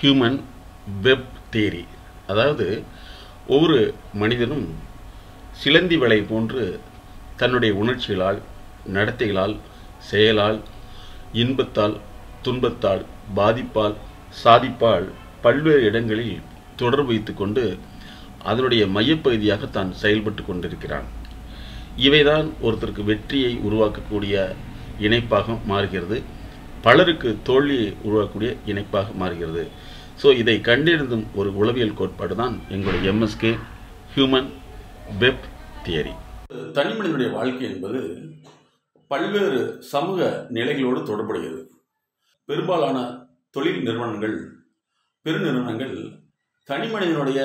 human web தேரி அதாவது ஒவ்வொரு மனிதனும் சிலந்தி வலை போன்று தன்னுடைய உணர்ச்சிகளால் நடத்தைகளால் செயலால் இன்பத்தால் துன்பத்தால் பாதிப்பால் சாதிப்பால் பல்வேறு இடங்களில் தொடர்பு வைத்துக்கொண்டு அதனுடைய மையப்பகுதியாக தான் செயல்பட்டு கொண்டிருக்கிறான் இவைதான் ஒருத்தருக்கு வெற்றியை உருவாக்கக்கூடிய இணைப்பாக மாறுகிறது பலருக்கு தோல்வியை உருவாக்கக்கூடிய இணைப்பாக மாறுகிறது ஸோ இதை கண்டறிந்தும் ஒரு உளவியல் கோட்பாடு தான் எங்களுடைய எம்எஸ்கே ஹியூமன் வெப் தியரி தனி மனிதனுடைய வாழ்க்கை என்பது பல்வேறு சமூக நிலைகளோடு தொடர்புடையது பெரும்பாலான தொழில் நிறுவனங்கள் பெருநிறுவனங்கள் தனி மனிதனுடைய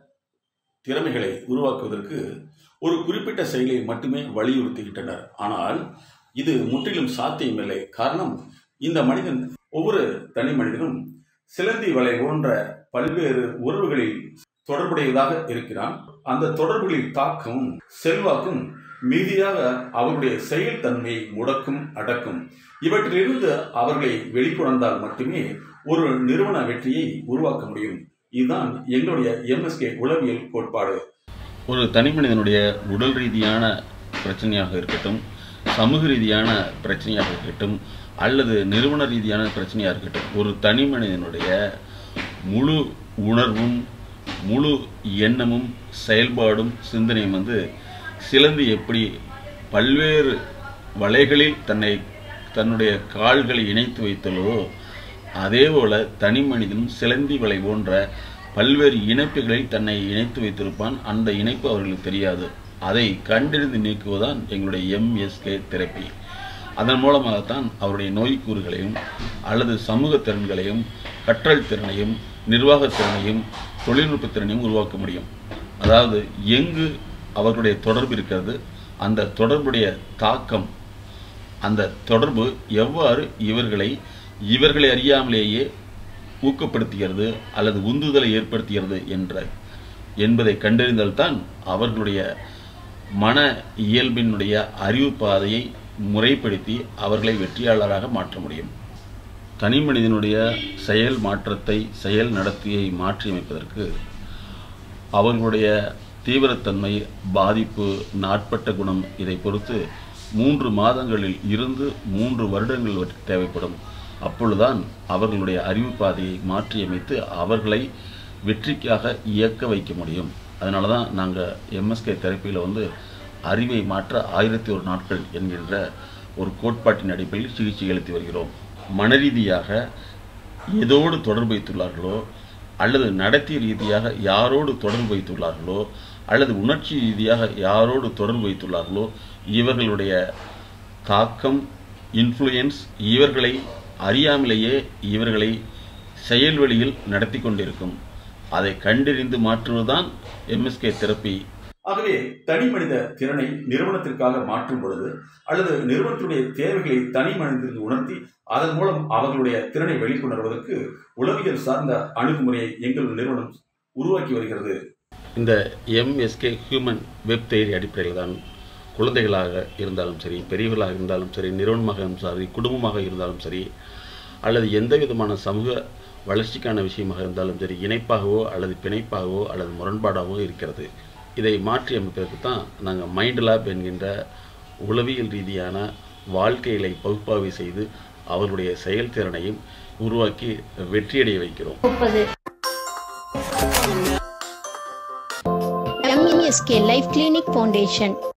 திறமைகளை உருவாக்குவதற்கு ஒரு குறிப்பிட்ட செயலை மட்டுமே வலியுறுத்துகின்றனர் ஆனால் இது முற்றிலும் சாத்தியமில்லை காரணம் இந்த மனிதன் ஒவ்வொரு தனி மனிதனும் சிலந்தி வலை போன்ற பல்வேறு உறவுகளில் தொடர்புடையதாக இருக்கிறான் அந்த தொடர்புகளில் தாக்கமும் செல்வாக்கும் மீதியாக அவருடைய செயல்தன்மையை முடக்கும் அடக்கும் இவற்றிலிருந்து அவர்களை வெளிக்கொணர்ந்தால் மட்டுமே ஒரு நிறுவன வெற்றியை உருவாக்க முடியும் இதுதான் எங்களுடைய எம்எஸ்கே உளவியல் கோட்பாடு ஒரு தனி மனிதனுடைய உடல் ரீதியான பிரச்சனையாக இருக்கட்டும் சமூக ரீதியான பிரச்சனையாக இருக்கட்டும் அல்லது நிறுவன ரீதியான பிரச்சனையாக இருக்கட்டும் ஒரு தனி மனிதனுடைய முழு உணர்வும் முழு எண்ணமும் செயல்பாடும் சிந்தனையும் வந்து சிலந்தி எப்படி பல்வேறு வலைகளில் தன்னை தன்னுடைய கால்களை இணைத்து வைத்துள்ளதோ அதேபோல தனி மனிதனும் சிலந்தி வலை போன்ற பல்வேறு இணைப்புகளில் தன்னை இணைத்து வைத்திருப்பான் அந்த இணைப்பு அவர்களுக்கு தெரியாது அதை கண்டறிந்து நீக்குவதுதான் எங்களுடைய எம்எஸ்கே தெரப்பி அதன் மூலமாகத்தான் அவருடைய நோய்க்கூறுகளையும் அல்லது சமூக திறன்களையும் கற்றல் திறனையும் நிர்வாகத் திறனையும் தொழில்நுட்ப திறனையும் உருவாக்க முடியும் அதாவது எங்கு அவர்களுடைய தொடர்பு இருக்கிறது அந்த தொடர்புடைய தாக்கம் அந்த தொடர்பு எவ்வாறு இவர்களை இவர்களை அறியாமலேயே ஊக்கப்படுத்துகிறது அல்லது உந்துதலை ஏற்படுத்துகிறது என்ற என்பதை கண்டறிந்தால்தான் அவர்களுடைய மன இயல்பினுடைய அறிவு பாதையை முறைப்படுத்தி அவர்களை வெற்றியாளராக மாற்ற முடியும் தனி மனிதனுடைய செயல் மாற்றத்தை செயல் நடத்தையை மாற்றியமைப்பதற்கு அவர்களுடைய தீவிரத்தன்மை பாதிப்பு நாட்பட்ட குணம் இதை பொறுத்து மூன்று மாதங்களில் இருந்து மூன்று வருடங்கள் வரை தேவைப்படும் அப்பொழுதுதான் அவர்களுடைய அறிவு பாதையை மாற்றியமைத்து அவர்களை வெற்றிக்காக இயக்க வைக்க முடியும் அதனால தான் நாங்கள் எம்எஸ்கே தெரப்பியில் வந்து அறிவை மாற்ற ஆயிரத்தி ஒரு நாட்கள் என்கின்ற ஒரு கோட்பாட்டின் அடிப்படையில் சிகிச்சை அளித்து வருகிறோம் மனரீதியாக எதோடு தொடர்பு வைத்துள்ளார்களோ அல்லது நடத்தை ரீதியாக யாரோடு தொடர்பு வைத்துள்ளார்களோ அல்லது உணர்ச்சி ரீதியாக யாரோடு தொடர்பு வைத்துள்ளார்களோ இவர்களுடைய தாக்கம் இன்ஃப்ளூயன்ஸ் இவர்களை அறியாமலேயே இவர்களை செயல்வழியில் நடத்தி கொண்டிருக்கும் அதை கண்டறிந்து மாற்றுவதுதான் எம்எஸ்கே தெரப்பி ஆகவே தனி மனித திறனை நிறுவனத்திற்காக மாற்றும் பொழுது அல்லது நிறுவனத்துடைய தேவைகளை தனி மனிதனுக்கு உணர்த்தி அதன் மூலம் அவர்களுடைய திறனை வெளிக்கொணர்வதற்கு உளவியல் சார்ந்த அணுகுமுறையை எங்கள் நிறுவனம் உருவாக்கி வருகிறது இந்த எம்எஸ்கே ஹியூமன் வெப் தேரி அடிப்படையில் தான் குழந்தைகளாக இருந்தாலும் சரி பெரியவர்களாக இருந்தாலும் சரி நிறுவனமாக இருந்தாலும் சரி குடும்பமாக இருந்தாலும் சரி அல்லது எந்த விதமான சமூக வளர்ச்சிக்கான விஷயமாக இருந்தாலும் சரி இணைப்பாகவோ அல்லது பிணைப்பாகவோ அல்லது முரண்பாடாகவோ இருக்கிறது இதை மாற்றி அமைப்பதற்கு தான் நாங்கள் மைண்ட் லேப் என்கின்ற உளவியல் ரீதியான வாழ்க்கைகளை பகுப்பாய்வு செய்து அவர்களுடைய செயல்திறனையும் உருவாக்கி வெற்றியடைய வைக்கிறோம் முப்பது எம்எஸ்கே லைஃப் கிளினிக் ஃபவுண்டேஷன்